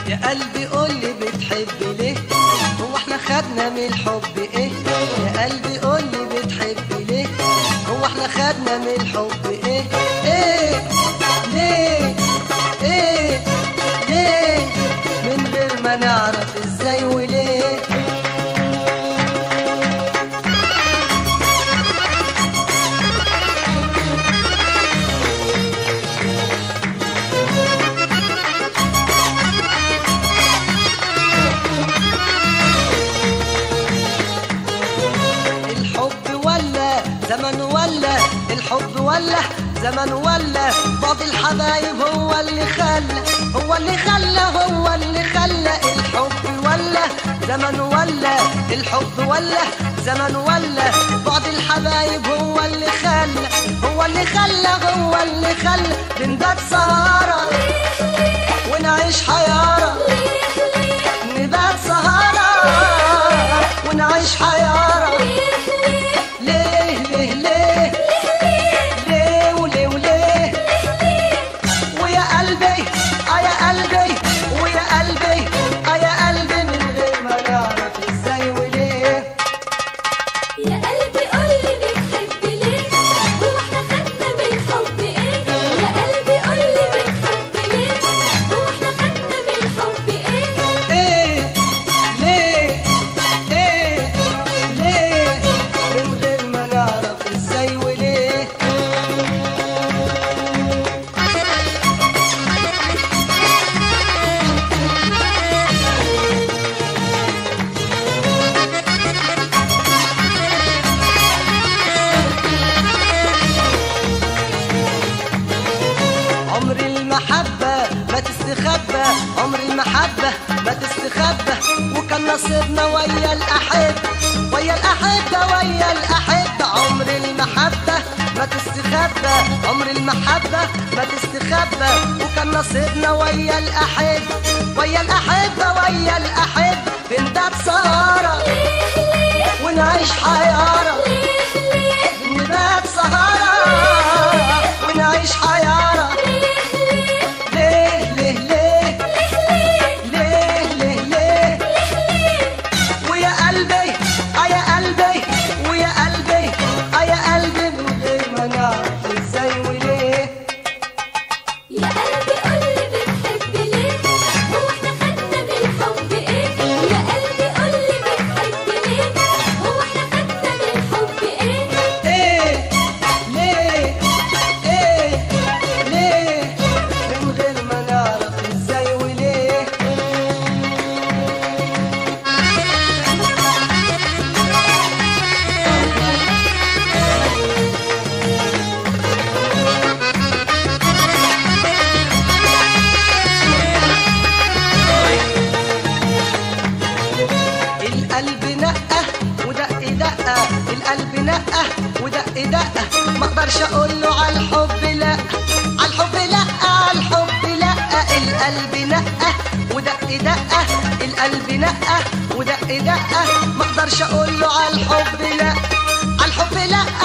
يا قلبي قولي بتحب ليه هو احنا خدنا من الحب ايه يا قلبي قولي بتحب ليه هو احنا خدنا من الحب ايه ايه ليه ايه ليه من غير ما نعرف ازاي وليه الحب ولا زمن ولا الحب ولا زمن ولا بعض الحبايب هو اللي خلى هو اللي خلى هو اللي خلى الحب ولا زمن ولا الحب ولا زمن ولا بعض الحبايب هو اللي خلى هو اللي خلى هو اللي خلى بنبات سهرة ونعيش حيارة نبات سهرة ونعيش حيارة ليه ليه ليه ليه وليه وليه ويا قلبي اه يا قلبي ويا قلبي اه يا قلبي من غير ما نعرف ازاي وليه يا قلبي قولي بتحب ليه هو احنا خدنا من الحب ايه يا قلبي قولي بتحب ليه هو احنا خدنا من الحب ايه ايه ليه ايه ليه من غير ما نعرف ازاي وليه عمر المحبة ما تستخبى عمر المحبة ما تستخبى وكان نصيبنا ويا الأحبة ويا الأحبة ويا الأحبة عمر المحبة ما تستخبى عمر المحبة ما تستخبى وكان نصيبنا ويا الأحبة ويا الأحبة ويا الأحبة بنبات سهرة ونعيش حيارة نبات سهرة ونعيش حيارة ليه ليه ليه ليه ليه ليه ويا قلبي اه يا قلبي ويا قلبي اه يا قلبي من غير ما نعرف ازاي وليه يا قلبي قولي بتحب ليه هو احنا خدنا من الحب ايه يا قلبي قولي بتحب ليه هو احنا خدنا من الحب ايه ايه ليه ايه ليه من غير ما نعرف ازاي وليه القلب نقه ودق دقه القلب نقه ودق دقه ما اقدرش اقول له على الحب لا على الحب لا على الحب لا القلب نقه ودق دقه القلب نقه ودق دقه ما اقدرش اقول له على الحب لا على الحب لا